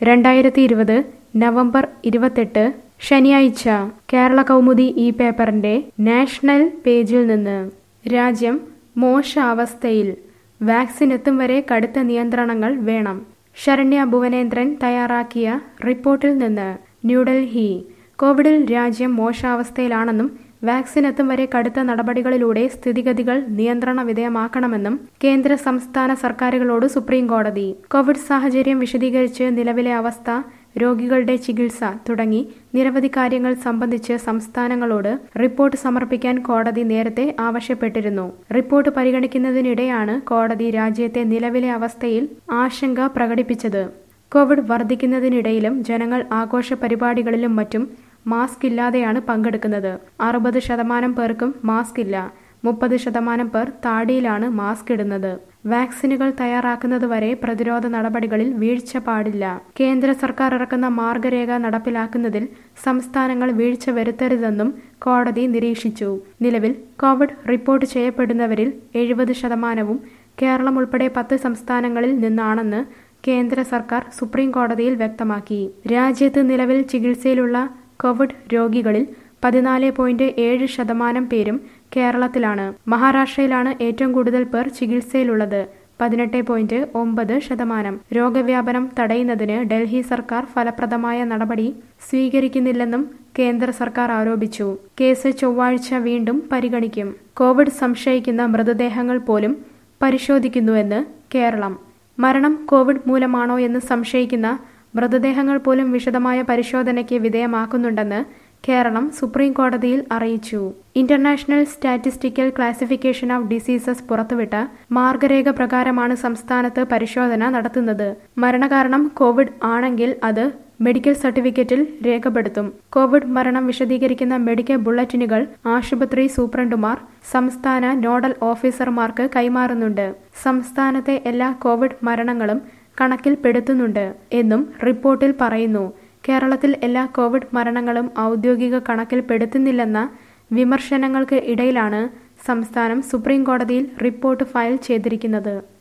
രണ്ടായിരത്തി ഇരുപത് നവംബർ ഇരുപത്തെട്ട് ശനിയാഴ്ച കേരള കൗമുദി ഈ പേപ്പറിന്റെ നാഷണൽ പേജിൽ നിന്ന് രാജ്യം മോശാവസ്ഥയിൽ വാക്സിൻ എത്തും വരെ കടുത്ത നിയന്ത്രണങ്ങൾ വേണം ശരണ്യ ഭുവനേന്ദ്രൻ തയ്യാറാക്കിയ റിപ്പോർട്ടിൽ നിന്ന് ന്യൂഡൽഹി കോവിഡിൽ രാജ്യം മോശാവസ്ഥയിലാണെന്നും വാക്സിൻ എത്തും വരെ കടുത്ത നടപടികളിലൂടെ സ്ഥിതിഗതികൾ നിയന്ത്രണ വിധേയമാക്കണമെന്നും കേന്ദ്ര സംസ്ഥാന സർക്കാരുകളോട് സുപ്രീം കോടതി കോവിഡ് സാഹചര്യം വിശദീകരിച്ച് നിലവിലെ അവസ്ഥ രോഗികളുടെ ചികിത്സ തുടങ്ങി നിരവധി കാര്യങ്ങൾ സംബന്ധിച്ച് സംസ്ഥാനങ്ങളോട് റിപ്പോർട്ട് സമർപ്പിക്കാൻ കോടതി നേരത്തെ ആവശ്യപ്പെട്ടിരുന്നു റിപ്പോർട്ട് പരിഗണിക്കുന്നതിനിടെയാണ് കോടതി രാജ്യത്തെ നിലവിലെ അവസ്ഥയിൽ ആശങ്ക പ്രകടിപ്പിച്ചത് കോവിഡ് വർദ്ധിക്കുന്നതിനിടയിലും ജനങ്ങൾ ആഘോഷ പരിപാടികളിലും മറ്റും മാസ്ക് ഇല്ലാതെയാണ് പങ്കെടുക്കുന്നത് അറുപത് ശതമാനം പേർക്കും മാസ്ക് ഇല്ല മുപ്പത് ശതമാനം പേർ താടിയിലാണ് മാസ്ക് ഇടുന്നത് വാക്സിനുകൾ തയ്യാറാക്കുന്നതുവരെ പ്രതിരോധ നടപടികളിൽ വീഴ്ച പാടില്ല കേന്ദ്ര സർക്കാർ ഇറക്കുന്ന മാർഗരേഖ നടപ്പിലാക്കുന്നതിൽ സംസ്ഥാനങ്ങൾ വീഴ്ച വരുത്തരുതെന്നും കോടതി നിരീക്ഷിച്ചു നിലവിൽ കോവിഡ് റിപ്പോർട്ട് ചെയ്യപ്പെടുന്നവരിൽ എഴുപത് ശതമാനവും കേരളം ഉൾപ്പെടെ പത്ത് സംസ്ഥാനങ്ങളിൽ നിന്നാണെന്ന് കേന്ദ്ര സർക്കാർ സുപ്രീം കോടതിയിൽ വ്യക്തമാക്കി രാജ്യത്ത് നിലവിൽ ചികിത്സയിലുള്ള കോവിഡ് രോഗികളിൽ പതിനാല് പോയിന്റ് ഏഴ് ശതമാനം പേരും കേരളത്തിലാണ് മഹാരാഷ്ട്രയിലാണ് ഏറ്റവും കൂടുതൽ പേർ ചികിത്സയിലുള്ളത് പതിനെട്ട് പോയിന്റ് ഒമ്പത് ശതമാനം രോഗവ്യാപനം തടയുന്നതിന് ഡൽഹി സർക്കാർ ഫലപ്രദമായ നടപടി സ്വീകരിക്കുന്നില്ലെന്നും കേന്ദ്ര സർക്കാർ ആരോപിച്ചു കേസ് ചൊവ്വാഴ്ച വീണ്ടും പരിഗണിക്കും കോവിഡ് സംശയിക്കുന്ന മൃതദേഹങ്ങൾ പോലും പരിശോധിക്കുന്നുവെന്ന് കേരളം മരണം കോവിഡ് മൂലമാണോ എന്ന് സംശയിക്കുന്ന മൃതദേഹങ്ങൾ പോലും വിശദമായ പരിശോധനയ്ക്ക് വിധേയമാക്കുന്നുണ്ടെന്ന് കേരളം സുപ്രീം കോടതിയിൽ അറിയിച്ചു international statistical classification of diseases പുറത്തുവിട്ട മാർഗരേഖ പ്രകാരമാണ് സംസ്ഥാനത്ത് പരിശോധന നടത്തുന്നത് മരണകാരണം കോവിഡ് ആണെങ്കിൽ അത് മെഡിക്കൽ സർട്ടിഫിക്കറ്റിൽ രേഖപ്പെടുത്തും കോവിഡ് മരണം വിശദീകരിക്കുന്ന മെഡിക്കൽ ബുള്ളറ്റിനുകൾ ആശുപത്രി സൂപ്രണ്ടുമാർ സംസ്ഥാന നോഡൽ ഓഫീസർമാർക്ക് കൈമാറുന്നുണ്ട് സംസ്ഥാനത്തെ എല്ലാ കോവിഡ് മരണങ്ങളും കണക്കിൽപ്പെടുത്തുന്നുണ്ട് എന്നും റിപ്പോർട്ടിൽ പറയുന്നു കേരളത്തിൽ എല്ലാ കോവിഡ് മരണങ്ങളും ഔദ്യോഗിക കണക്കിൽപ്പെടുത്തുന്നില്ലെന്ന വിമർശനങ്ങൾക്ക് ഇടയിലാണ് സംസ്ഥാനം സുപ്രീം കോടതിയിൽ റിപ്പോർട്ട് ഫയൽ ചെയ്തിരിക്കുന്നത്